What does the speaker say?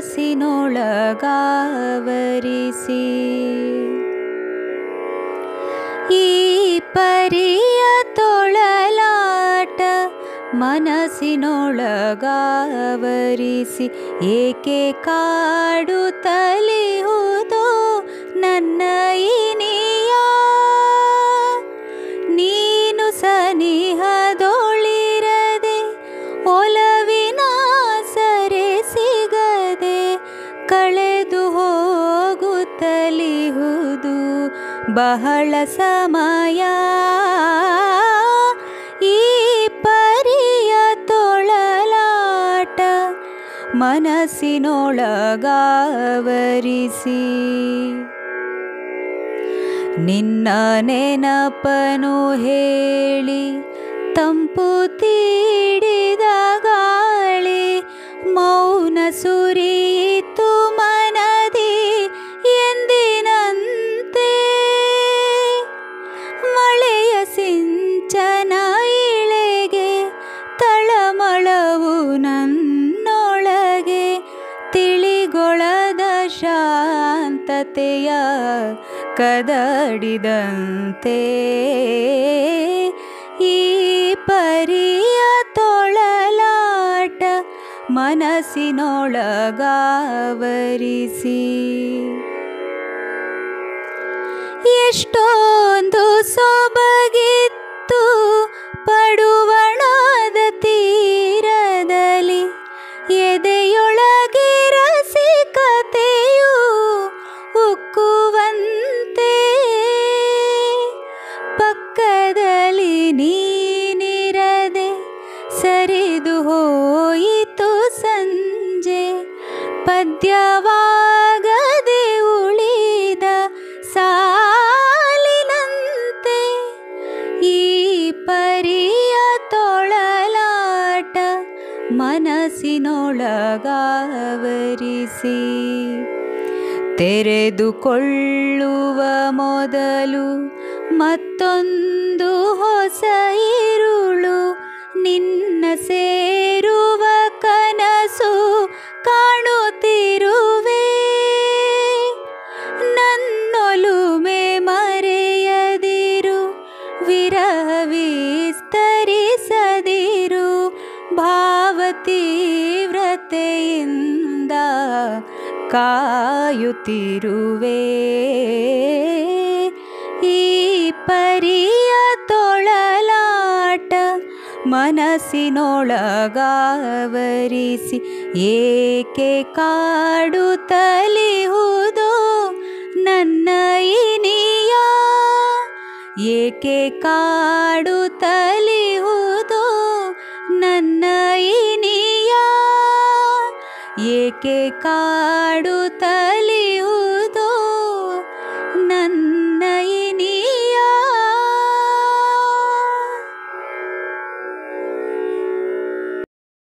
ಮನಸ್ಸಿನೊಳಗಾವರಿಸಿ ಈ ಪರಿಯ ತೊಳಲಾಟ ಮನಸ್ಸಿನೊಳಗಾವರಿಸಿ ಏಕೆ ಕಾಡುತ್ತಲಿಹುದೋ ನನ್ನ ಇನಿಯ ನೀನು ಸನಿಹದೊಳಿರದೆ ಒಲವಿನ ಸರೆ ಸಿಗದೆ ಕಳೆದು ಹೋಗುತ್ತಲಿಹುದು ಬಹಳ ಸಮಯ ಈ ಪರಿಯ ತೊಳಲಾಟ ಮನಸ್ಸಿನೊಳಗಾವರಿಸಿ ನಿನ್ನ ನೆನಪನು ಹೇಳಿ ತಂಪು ತೀಡಿದ ಗಾಳಿ ಮೌನ ಸುರಿಯಿತು ಮನದಿ ಎಂದಿನಂತೆ ಮಳೆಯ ಸಿಂಚನ ಇಳೆಗೆ ತಳಮಳವು ನನ್ನೊಳಗೆ ತಿಳಿಗೊಳದ ಶಾಂತತೆಯ ಕದಡಿದಂತೆ ಈ ಪರಿಯ ತೊಳಲಾಟ ಮನಸ್ಸಿನೊಳಗಾವರಿಸಿ ಎಷ್ಟೊಂದು ಸೊಬಗಿತ್ತು ಪಡುವಣದ ತೀರದಲ್ಲಿ ಎದೆಯೊಳಗೆ ರಸಿಕತೆಯು ಉಕ್ಕುವಂತೆ ಪಕ್ಕದಲ್ಲಿ ನೀನಿರದೆ ಸರಿದು ಹೋಯಿತು ಸಂಜೆ ಪದ್ಯವಾಗದೆ ಉಳಿದ ಸಾಲಿನಂತೆ ಈ ಪರಿಯ ತೊಳಲಾಟ ಮನಸ್ಸಿನೊಳಗಾವರಿಸಿ ತೆರೆದುಕೊಳ್ಳುವ ಮೊದಲು ಮತ್ತೊಂದು ಹೊಸ ಇರುಳು ನಿನ್ನ ಸೇರುವ ಕನಸು ಕಾಣುತ್ತಿರುವೆ ನನ್ನೊಲುಮೆ ಮರೆಯದಿರು ವಿರಹ ವಿಸ್ತರಿಸದಿರು ಭಾವ ತೀವ್ರತೆಯಿಂದ ಕಾಯುತ್ತಿರುವೆ ಈ ಪರಿಯ ತೊಳಲಾಟ ಮನಸ್ಸಿನೊಳಗಾವರಿಸಿ ಏಕೆ ಕಾಡುತ್ತಲಿಹುದೋ ನನ್ನ ಇನಿಯ ಏಕೆ ಕಾಡುತ್ತಲಿಹುದೋ ನನ್ನ ಇನಿಯ ಏಕೆ ಕಾಡುತ್ತಲಿಹುದೋ